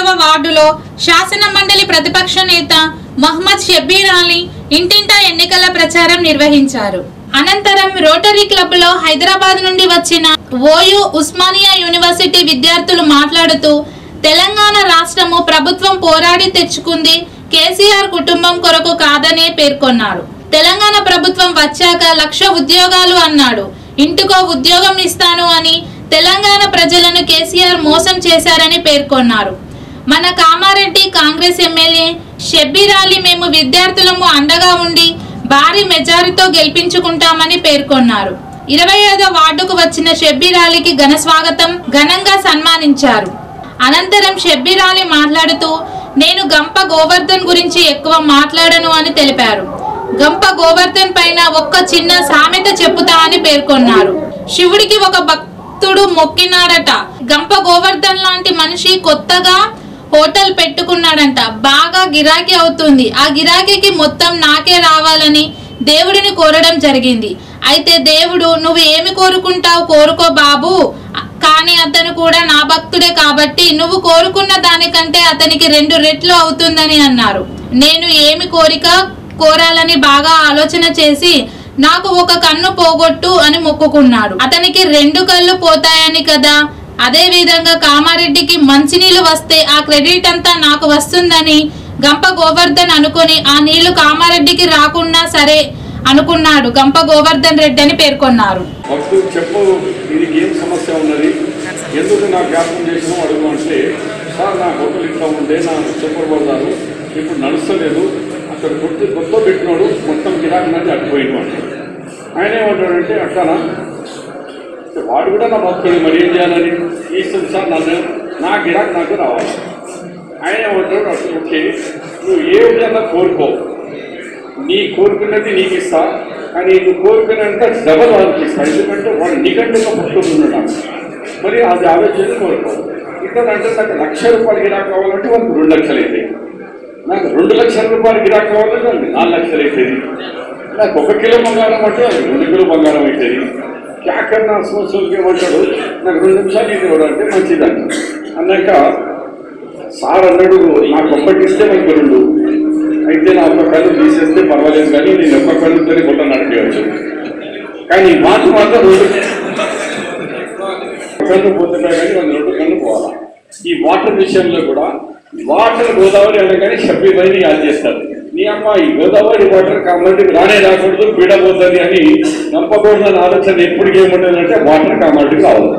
వార్డులో శాసన మండలి ప్రతిపక్ష నేత మహ్మద్ షబ్బీర్ అలీ ఇంటింటా ఎన్నికల ప్రచారం నిర్వహించారు అనంతరం రోటరీ క్లబ్ లో హైదరాబాద్ నుండి వచ్చిన ఓయూ ఉస్మానియా యూనివర్సిటీ విద్యార్థులు మాట్లాడుతూ తెలంగాణ రాష్ట్రము ప్రభుత్వం పోరాడి తెచ్చుకుంది కేసీఆర్ కుటుంబం కొరకు కాదనే పేర్కొన్నారు తెలంగాణ ప్రభుత్వం వచ్చాక లక్ష ఉద్యోగాలు అన్నాడు ఇంటికో ఉద్యోగం ఇస్తాను అని తెలంగాణ ప్రజలను కేసీఆర్ మోసం చేశారని పేర్కొన్నారు మన కామారెడ్డి కాంగ్రెస్ ఎమ్మెల్యే షబ్బీర్ అలీ మేము విద్యార్థులము అండగా ఉండి భారీ మెజారిటీతో గెలిపించుకుంటామని పేర్కొన్నారు ఇరవై ఐదో వార్డుకు వచ్చిన షబ్బీర్ అలీకి ఘన స్వాగతం ఘనంగా సన్మానించారు అనంతరం షబ్బీర్ అలీ మాట్లాడుతూ నేను గంప గోవర్ధన్ గురించి ఎక్కువ మాట్లాడను అని తెలిపారు గంప గోవర్ధన్ పైన ఒక్క చిన్న సామెత చెప్పుతా అని పేర్కొన్నారు శివుడికి ఒక భక్తుడు మొక్కినాడట గంప గోవర్ధన్ లాంటి మనిషి కొత్తగా హోటల్ పెట్టుకున్నాడంట బాగా గిరాకీ అవుతుంది ఆ గిరాకీకి మొత్తం నాకే రావాలని దేవుడిని కోరడం జరిగింది అయితే దేవుడు నువ్వు ఏమి కోరుకుంటావు కోరుకో బాబు కానీ అతను కూడా నా భక్తుడే కాబట్టి నువ్వు కోరుకున్న దానికంటే అతనికి రెండు రెట్లు అవుతుందని అన్నారు నేను ఏమి కోరిక కోరాలని బాగా ఆలోచన చేసి నాకు ఒక కన్ను పోగొట్టు అని మొక్కుకున్నాడు అతనికి రెండు కళ్ళు పోతాయని కదా అదే విధంగా కామారెడ్డికి మంచినీళ్లు వస్తే ఆ క్రెడిట్ అంతా నాకు వస్తుందని గంప గోవర్ధన్ అనుకొని ఆ నీళ్లు కామారెడ్డికి రాకున్నా సరే అనుకున్నాడు గంప గోవర్ధన్ రెడ్డి అని పేర్కొన్నారు భక్తుడు చెప్పు దీనికి ఏం సమస్య ఉన్నది ఎందుకు నా జ్ఞాపకం చేసిన అడుగు అంటే సార్ నా హోటల్ ఇట్లా ఉండే నా చెప్పలు పడతారు ఇప్పుడు నడుస్తలేదు అక్కడ గుర్తు గుర్తు పెట్టినోడు మొత్తం గిరాకీ నుంచి అడ్డుపోయిన అంటాడు ఆయన ఏమంటాడంటే అట్లానా వాడు కూడా నా భక్తుడు మరి ఏం చేయాలని ఇస్తుంది సార్ నన్ను నా గిరాకీ నాకు రావాలి ఆయన ఏమంటాడు అసలు ఓకే నువ్వు ఏ విధంగా కోరుకో నీ కోరుకున్నది నీకు ఇస్తా కానీ నువ్వు కోరుకున్నంత డబల్ వాళ్ళకి ఇస్తా ఎందుకంటే వాడు నీకంటే ఒక భక్తుడు ఉన్నాడు మరి అది ఆలోచన కోరుకో ఇక్కడ అంటే నాకు లక్ష రూపాయలు గిరాక్ కావాలంటే వాళ్ళకి రెండు లక్షలు అవుతాయి నాకు రెండు లక్షల రూపాయలు గిరాక్ కావాలంటే వాళ్ళకి నాలుగు లక్షలు అవుతుంది నాకు ఒక కిలో బంగారం అంటే అది రెండు కిలో బంగారం అవుతుంది క్యాకర్ నా సమస్యలకి ఏమంటాడు నాకు రెండు నిమిషాలు ఇది ఇవ్వడం అంటే మంచిదంట అన్నాక సార్ అన్నాడు నాకు ఒక్కటి ఇస్తే మనకు రెండు అయితే నా ఒక్క కళ్ళు తీసేస్తే పర్వాలేదు కానీ నేను ఒక్క కళ్ళుతోనే గుట్ట నడిపించవచ్చు కానీ ఈ మాట మాత్రం రెండు కళ్ళు పోతున్నాయి కానీ మన రెండు కళ్ళు పోవాలా ఈ వాటర్ విషయంలో కూడా వాటర్ గోదావరి అనగానే షబ్బీ పైన యాడ్ చేస్తారు నీ అమ్మ ఈ గోదావరి వాటర్ కామారెడ్డికి రానే రాకూడదు పీడబోతుంది అని నమ్మకూడదని ఆలోచన ఎప్పటికీ ఏముంటుందంటే వాటర్ కామారెడ్డికి రావాలి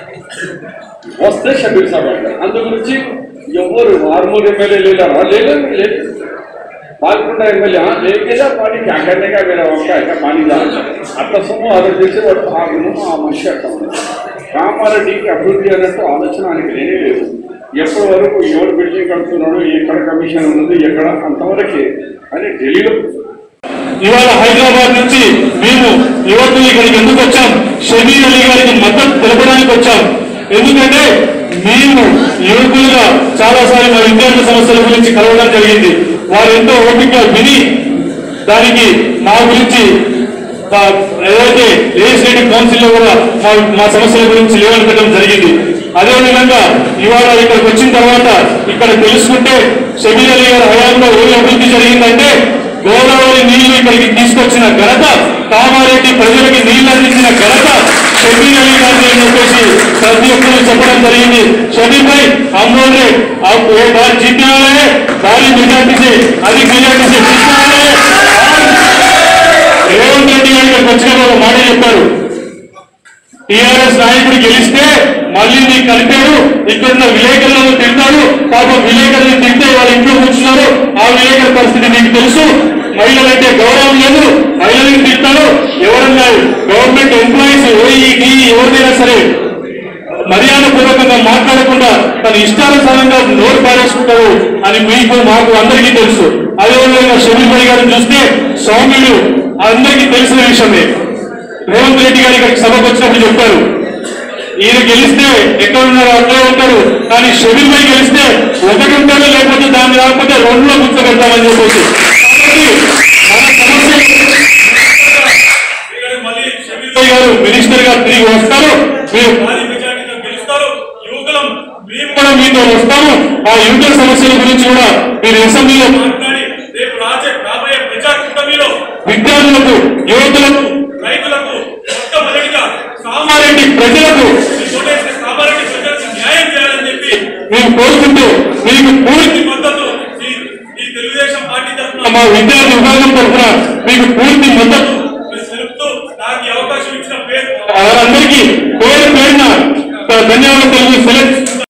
వస్తే షబీర్ సాబ్ అంటారు అందు గురించి ఎవరు ఆర్మూర్ ఎమ్మెల్యే లేదా లేదు లేదు పాల్గొండ ఎమ్మెల్యే "हाँ, लेके जा पानी क्या करने का मेरा वहाँ क्या पानी जा అట్ట సొమ్ము ఆలోచన చేసి వాడు తాగును ఆ మనిషి అట్లా ఉన్నాడు కామారెడ్డికి అభివృద్ధి అన్నట్టు ఆలోచన ఆయనకి లేనే లేదు ఎప్పటి వరకు ఎవరు బిల్డింగ్ కడుతున్నాడు ఎక్కడ కమిషన్ ఉన్నది ఎక్కడ అంతవరకే అని ఢిల్లీలో ఇవాళ హైదరాబాద్ నుంచి మేము యువకులు ఇక్కడికి ఎందుకు వచ్చాం షమీర్ అలీ గారికి మద్దతు తెలపడానికి వచ్చాం ఎందుకంటే మేము యువకులుగా చాలాసార్లు మా విద్యార్థి సమస్యల గురించి కలవడం జరిగింది వారు ఎంతో ఓపికగా విని దానికి మా గురించి మా ఏదైతే లెజిస్లేటివ్ కౌన్సిల్ లో కూడా మా మా సమస్యల గురించి లేవనెత్తడం జరిగింది అదేవిధంగా ఇవాళ ఇక్కడికి వచ్చిన తర్వాత ఇక్కడ తెలుసుకుంటే షమీర్ అలీ గారి హయాంలో ఏ అభివృద్ధి జరిగిందంటే గోదావరి నీళ్లు ఇక్కడికి తీసుకొచ్చిన ఘనత కామారెడ్డి ప్రజలకి నీళ్లు అందించిన ఘనత షమీర్ అలీ గారిని అని చెప్పేసి ప్రతి ఒక్కరు చెప్పడం జరిగింది షమీర్ భాయ్ అమ్మోల్ రే आप वो बार जीतने वाले हैं भारी मेजॉरिटी से अधिक मेजॉरिटी से जीतने वाले हैं और రేవంత్ రెడ్డి గారు ఇక్కడికి వచ్చిన ఒక మాట చెప్పారు టిఆర్ఎస్ నాయకుడు గెలిస్తే మళ్ళీ నీకు కలిపాడు ఇక్కడున్న విలేకరులను తింటాడు పాపం విలేకరులను తింటే వాళ్ళ ఇంట్లో కూర్చున్నారు ఆ విలేకరుల పరిస్థితి నీకు తెలుసు మహిళలంటే గౌరవం లేదు మహిళలను తింటాడు ఎవరన్నా గవర్నమెంట్ ఎంప్లాయీస్ ఓఈడి ఎవరిదైనా సరే మర్యాద పూర్వకంగా మాట్లాడకుండా తన ఇష్టానుసారంగా నోరు పారేసుకుంటారు అని మీకు మాకు అందరికీ తెలుసు అదేవిధంగా షమీర్ భాయ్ గారిని చూస్తే సౌమ్యుడు అందరికీ తెలిసిన విషయమే రేవంత్ రెడ్డి గారు ఇక్కడికి సభకు వచ్చినప్పుడు చెప్పారు ఈయన గెలిస్తే ఎక్కడ ఉన్నారో అక్కడే ఉంటారు కానీ షమీర్ భాయ్ గెలిస్తే ఒకటి ఉంటాడు లేకపోతే దాన్ని రాకపోతే రెండులో గుర్తుపెడతామని చెప్పేసి కాబట్టి మన సమస్య భాయ్ గారు మినిస్టర్ గా తిరిగి వస్తారు మీరు భారీ మెజారిటీతో గెలుస్తారు యువకులం మేము కూడా మీతో అసెంబ్లీలో వస్తాము ఆ యువకుల సమస్యల గురించి కూడా మీరు అసెంబ్లీలో మాట్లాడి రేపు రాజే రాబోయే ప్రజా కూటమిలో విద్యార్థులకు యువతులకు రైతులకు మొట్టమొదటిగా కామారెడ్డి ప్రజలకు ఓటేసిన కామారెడ్డి ప్రజలకు న్యాయం చేయాలని చెప్పి మేము కోరుకుంటూ మీకు పూర్తి పూర్తి మద్దతు ఈ ఈ తెలుగుదేశం పార్టీ తరఫున మా విద్యార్థి విభాగం తరఫున మీకు పూర్తి మద్దతు తెలుపుతూ నాకు ఈ అవకాశం ఇచ్చిన పేరు వారందరికీ పేరు పేరున ధన్యవాదాలు తెలియజేస్తూ